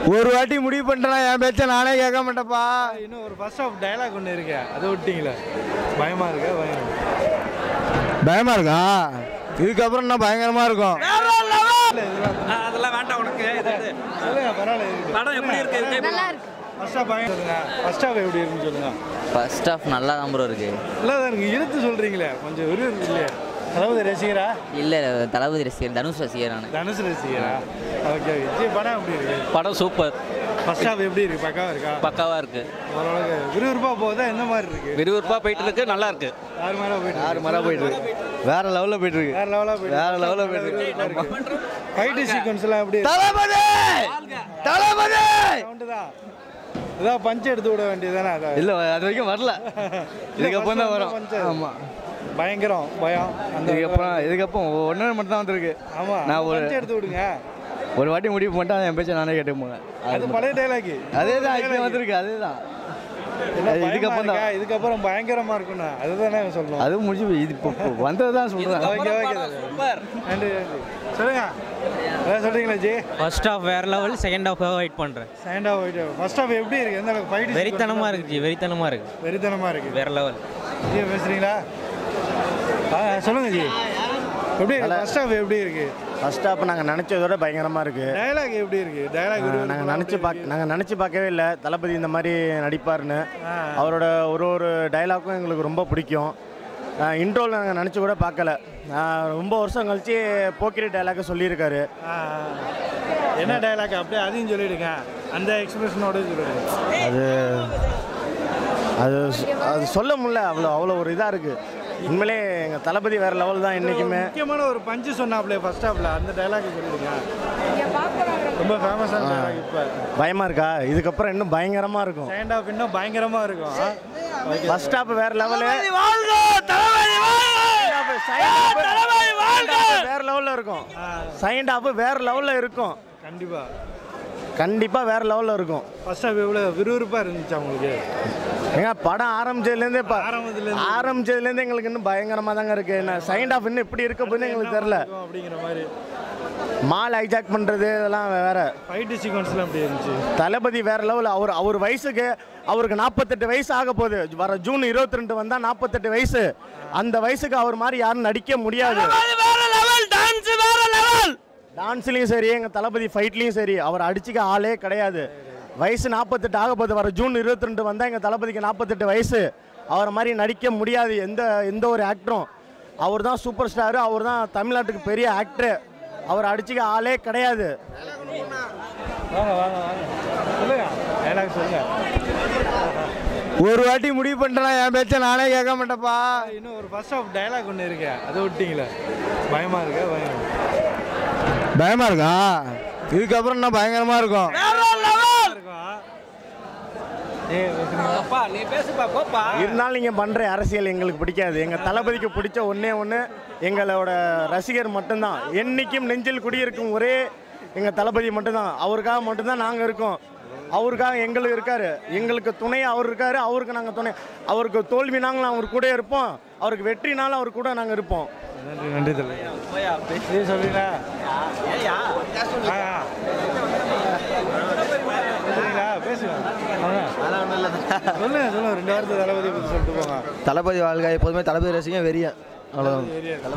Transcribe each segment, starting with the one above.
ஒரு வாட்டி முடிவு பண்ணிட்டேன் என் பேச்ச நானே கேட்க மாட்டேப்பா இன்னும் ஒரு ஃபர்ஸ்ட் ஆஃப் டயலாக் ஒன்று இருக்கு அதை விட்டீங்களே பயமா இருக்கா பயம் பயமா இருக்கா இதுக்கப்புறம் என்ன பயங்கரமா இருக்கும் அதெல்லாம் வேண்டாம் உனக்கு சொல்லுங்க பரவாயில்ல இருக்கு படம் எப்படி இருக்கு நல்லா இருக்கு ஃபர்ஸ்ட் ஆஃப் பயம் சொல்லுங்க ஃபர்ஸ்ட் ஆஃப் எப்படி இருக்குன்னு சொல்லுங்க ஃபர்ஸ்ட் ஆஃப் நல்லா தான் ப்ரோ இருக்கு இல்லை தான் இருக்கு இழுத்து சொல்றீங்களே கொஞ்சம் ஒரு இல்லையா அதாவது ரசிகரா இல்லை தளபதி ரசிகர் தனுஷ் ரசிகர் நான் தனுஷ் ரசிகரா ஓகே ஓகே ஜி படம் எப்படி இருக்கு படம் சூப்பர் ஃபர்ஸ்ட் ஆஃப் எப்படி இருக்கு பக்காவா இருக்கா பக்காவா இருக்கு ஓரளவுக்கு விறுவிறுப்பா போகுதா எந்த மாதிரி இருக்கு விறுவிறுப்பா போயிட்டு இருக்கு நல்லா இருக்கு ஆறு மரம் போயிட்டு ஆறு மரம் போயிட்டு இருக்கு வேற லெவல்ல போயிட்டு இருக்கு வேற லெவலா போயிட்டு வேற level ல போயிட்டு இருக்கு ஃபைட் சீக்வன்ஸ் எல்லாம் எப்படி தளபதி தளபதி சவுண்டு தான் இதான் பஞ்ச் எடுத்து விட வேண்டியதுதானே அதான் இல்ல அது வரைக்கும் வரல இதுக்கப்புறம் தான் வரும் பஞ்சு. ஆமா பயங்கரம் பயம் அந்த இதுக்கப்புறம் இதுக்கப்புறம் ஒன்று மட்டும் தான் வந்திருக்கு ஆமா நான் ஒரு பஞ்ச் எடுத்து விடுங்க ஒரு வாட்டி முடிவு பண்ணிட்டா என் பேச்சை நானே கேட்டு போனேன் அது பழைய டைலாக் அதே தான் இப்போ வந்திருக்கு அதே தான் இதுக்கப்புறம் இதுக்கப்புறம் தான் இதுக்கப்புறம் பயங்கரமா இருக்கும்ண்ணா அதுதானே சொல்லணும் அது முடிஞ்சு போய் இது இப்போ இப்போ வந்தது தான் சொல்கிறேன் ஓகே ஓகே நன்றி நன்றி சொல்லுங்க அதான் சொல்றீங்களா ஜி ஃபர்ஸ்ட் ஆஃப் வேற லெவல் செகண்ட் ஆஃப் வெயிட் பண்ணுறேன் செகண்ட் ஆஃப் போயிட்டு ஃபர்ஸ்ட் ஆஃப் எப்படி இருக்கு எந்த அளவுக்கு ஃபைட் வெறித்தனமாக இருக்கு ஜி வெறித்தனமாக இருக்கு வெறித்தனமா இருக்கு வேற லெவல் ஜி பேசுறீங்களா ஆ சொல்லுங்க ஜி எப்படி இருக்கு ஃபர்ஸ்ட் ஆஃப் எப்படி இருக்கு ஃபர்ஸ்ட் ஹாப் நாங்கள் நினச்சதோட பயங்கரமாக இருக்குது டயலாக் எப்படி இருக்கு டயலாக் நாங்கள் நினச்சி பார்க்க நாங்கள் நினச்சி பார்க்கவே இல்லை தளபதி இந்த மாதிரி நடிப்பார்னு அவரோட ஒரு ஒரு டைலாக்கும் எங்களுக்கு ரொம்ப பிடிக்கும் இன்ட்ரோவில் நாங்கள் நினச்சி கூட பார்க்கல ஆஹ் ரொம்ப வருஷம் கழிச்சு போக்கிரி டைலாக்கை சொல்லியிருக்காரு என்ன டயலாக் அப்படியே அதையும் சொல்லிடுங்க அந்த எக்ஸ்பிரஷனோட சொல்லிடுங்க அது அது சொ- அது சொல்ல முடியல அவ்வளோ அவ்வளோ ஒரு இதாக இருக்குது உண்மையிலே எங்கள் தளபதி வேறு லெவல் தான் என்றைக்குமே முக்கியமான ஒரு பஞ்சு சொன்னாப்ல ஃபர்ஸ்ட் ஹாஃப்ல அந்த டைலாக் சொல்லிடுங்க ரொம்ப ஃபேமஸான டைலாக் இப்போ பயமாக இருக்கா இதுக்கப்புறம் இன்னும் பயங்கரமாக இருக்கும் செகண்ட் ஹாஃப் இன்னும் பயங்கரமா இருக்கும் ஓகே ஃபர்ஸ்ட் ஹாப் வேற லெவலு வேற லெவல்ல இருக்கும் செகண்ட் ஹாப் வேற லெவல்ல இருக்கும் கண்டிப்பா கண்டிப்பா வேற லெவல்ல இருக்கும் ஃபர்ஸ்ட் ஹாஃப் எவ்வளோ விறுவிறுப்பா இருந்துச்சு உங்களுக்கு ஏங்க படம் ஆரம்பிச்சதுலேருந்தே இப்போ ஆரம்பத்துல இருந்து ஆரம்பிச்சதுலேருந்து எங்களுக்கு இன்னும் பயங்கரமா தாங்க இருக்கு என்ன செகண்ட் ஹாஃப் இன்னும் இப்படி இருக்க போதுன்னு எங்களுக்கு தெரியல இருக்கும் அப்படிங்கிற மாதிரி மால் ஹைஜாக் பண்றது இதெல்லாம் வேற ஃபைட் சீக்வன்ஸ்லாம் எப்படி இருந்துச்சு தளபதி வேற லெவல் அவர் அவர் வயசுக்கு அவருக்கு நாற்பத்தெட்டு வயசு ஆக போகுது வர ஜூன் இருபத்தி ரெண்டு வந்தா நாற்பத்தெட்டு வயசு அந்த வயசுக்கு அவர் மாதிரி யாரும் நடிக்க முடியாது டான்ஸ்லயும் சரி எங்க தளபதி ஃபைட்லயும் சரி அவர் அடிச்சுக்க ஆளே கிடையாது வயசு நாற்பத்தெட்டு ஆக போகுது வர ஜூன் இருபத்தி ரெண்டு வந்தா எங்க தளபதிக்கு நாற்பத்தெட்டு வயசு அவரை மாதிரி நடிக்க முடியாது எந்த எந்த ஒரு ஆக்டரும் அவர் தான் சூப்பர் ஸ்டாரு அவர் தான் தமிழ்நாட்டுக்கு பெரிய ஆக்டரு அவர் அடிச்சுக்க ஆளே கிடையாது வாங்க வாங்க வாங்க சொல்லுங்க டைலாக் சொல்லுங்க ஒரு வாட்டி முடிவு பண்ணிட்டேன் என் பேச்ச நானே கேட்க மாட்டேப்பா இன்னும் ஒரு ஃபர்ஸ்ட் ஆஃப் டைலாக் ஒன்று இருக்கு அதை விட்டீங்களே பயமா இருக்கா பயம் பயமா இருக்கா இதுக்கப்புறம் என்ன பயங்கரமா இருக்கும் இருக்கும் ஏய் பேசுறீங்களா? அப்பா நீ பேசுப்பா போப்பா இருந்தாலும் நீங்கள் பண்ணுற அரசியல் எங்களுக்கு பிடிக்காது எங்கள் தளபதிக்கு பிடிச்ச ஒன்றே ஒன்று எங்களோட ரசிகர் மட்டும்தான் என்னைக்கும் நெஞ்சில் குடியிருக்கும் ஒரே எங்கள் தளபதி மட்டும்தான் அவருக்காக மட்டும்தான் நாங்கள் இருக்கோம் அவருக்காக எங்களுக்கு இருக்காரு எங்களுக்கு துணை அவர் இருக்காரு அவருக்கு நாங்கள் துணை அவருக்கு தோல்வி நாங்களும் அவர் கூட இருப்போம் அவருக்கு வெற்றினாலும் அவர் கூட நாங்கள் இருப்போம் நன்றி நன்றி தலை பேசி சொல்லுங்க பேசுறீங்களா பேசுங்க வாங்க. சொல்லுங்க சொல்லுங்க ரெண்டு வாரத்தை தளபதியை பற்றி சொல்லிட்டு போங்க தளபதி வாழ்க்கை எப்போதுமே தளபதி ரசிகம் வெறிய அவ்வளோதான்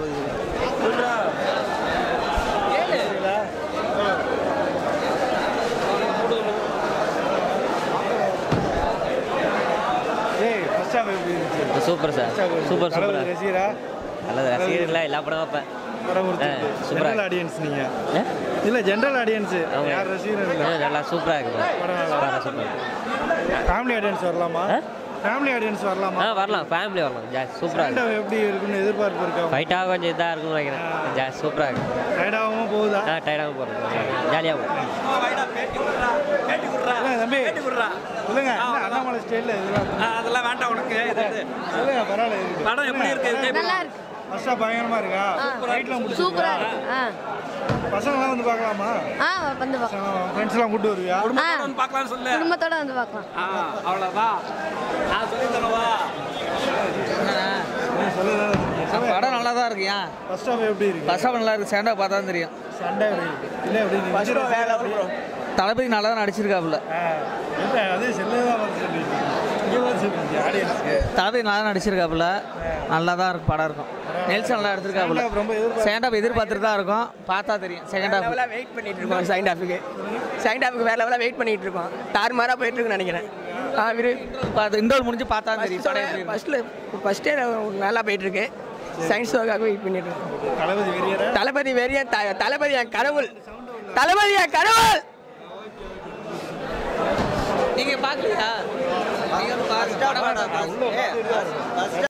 ஏய் ஃபர்ஸ்ட் ஹாஃப் எப்படி இருந்துச்சு super sir super super Thalapathy ரசிகரா நல்லது ரசிகர்களா எல்லா படம் வைப்பேன் படம் கொடுத்துருக்கு ஆ, சூப்பரா ஜென்ரல் ஆடியன்ஸ் நீங்க இல்ல ஜென்ரல் ஆடியன்ஸ் ஆமா. யார் ரசிகர் இல்ல நல்லா சூப்பராக இருக்கு படம் நல்லா சூப்பர் ஃபேமிலி ஆடியன்ஸ் வரலாமா ஃபேமிலி ஆடியன்ஸ் வரலாமா ஆ வரலாம் ஃபேமிலி வரலாம் ஜாஸ்தி சூப்பராக Second இருக்கு half எப்படி இருக்குன்னு எதிர்பார்ப்பு இருக்கா ஃபைட்டாக கொஞ்சம் இதாக இருக்கும்னு நினைக்கிறேன் ஜாஸ்தி சூப்பராக இருக்கு டயர்டாகவும் போகுதா ஆ டயர்டாக போகிறோம் ஜாலியாக போகிறோம் சொல்லுங்க தம்பி சொல்லுங்க என்ன அண்ணாமலை ஸ்டைலில் இதெல்லாம் அதெல்லாம் வேண்டாம் உனக்கு சொல்லுங்க பரவாயில்ல இருக்கு படம் எப்படி இருக்கு நல்லா இருக்கு ஃபர்ஸ்டா பயங்கரமா இருக்கா ஃபைட்லாம் முடிச்சு சூப்பரா இருக்கு ஆ பசங்களாம் வந்து பார்க்கலாமா ஆ வந்து பார்க்கலாம் ஃப்ரெண்ட்ஸ்லாம் கூட்டு வருவியா ஆ வந்து பார்க்கலாம்னு சொல்லு குடும்பத்தோட வந்து பார்க்கலாம் ஆ அவ்வளோதான் நான் சொல்லி தரவா படம் நல்லா தான் இருக்கு ஏன் ஃபர்ஸ்ட் ஹாஃப் எப்படி இருக்கு ஃபர்ஸ்ட் ஹாஃப் நல்லா இருக்கு செகண்ட் ஹாஃப் பார்த்தா தான் தெரியும் சண்டை எப்படி இருக்கு இல்லை எப்படி இருக்கு தளபதி நல்லா தான் நடிச்சிருக்காப்புல இல்லை அது செல்லே தான் வந்து சொல்லிட்டு இங்கே வந்து சொல்லிட்டு ஆடியன்ஸ்க்கு தளபதி நல்லா நடிச்சிருக்காப்புல நல்லா தான் இருக்கும் படம் இருக்கும் நெல்சன் நல்லா எடுத்திருக்காப்புல Second half ரொம்ப எதிர்பார்த்து- செகண்ட் ஹாஃப் எதிர்பார்த்துட்டு தான் இருக்கும் பார்த்தா தெரியும் செகண்ட் ஹாஃப் லெவலாக வெயிட் பண்ணிட்டு இருக்கோம் செகண்ட் ஹாஃபுக்கு செகண்ட் ஹாஃபுக்கு வேற லெவலாக வெயிட் பண்ணிட்டு இருக்கோம் தாறுமாறாக போயிட்டு இருக்குன்னு நினைக்கிறேன் ஆ விரு பார்த்து இண்டோர் முடிஞ்சு பார்த்தா தெரியும் படம் எப்படி இருக்குன்னு. ஃபர்ஸ்ட்ல ஃபர்ஸ்டே நல்லா போயிட்டு இருக்கு சயின்ஸ் ஷோக்காக வெயிட் பண்ணிட்டு இருக்கோம் தளபதி வெறியரா தளபதி வெறிய த- தளபதி என் கடவுள் தளபதி என் கடவுள் நீங்க பார்க்கலையா நீங்க பாருங்க படம் வேணாம்.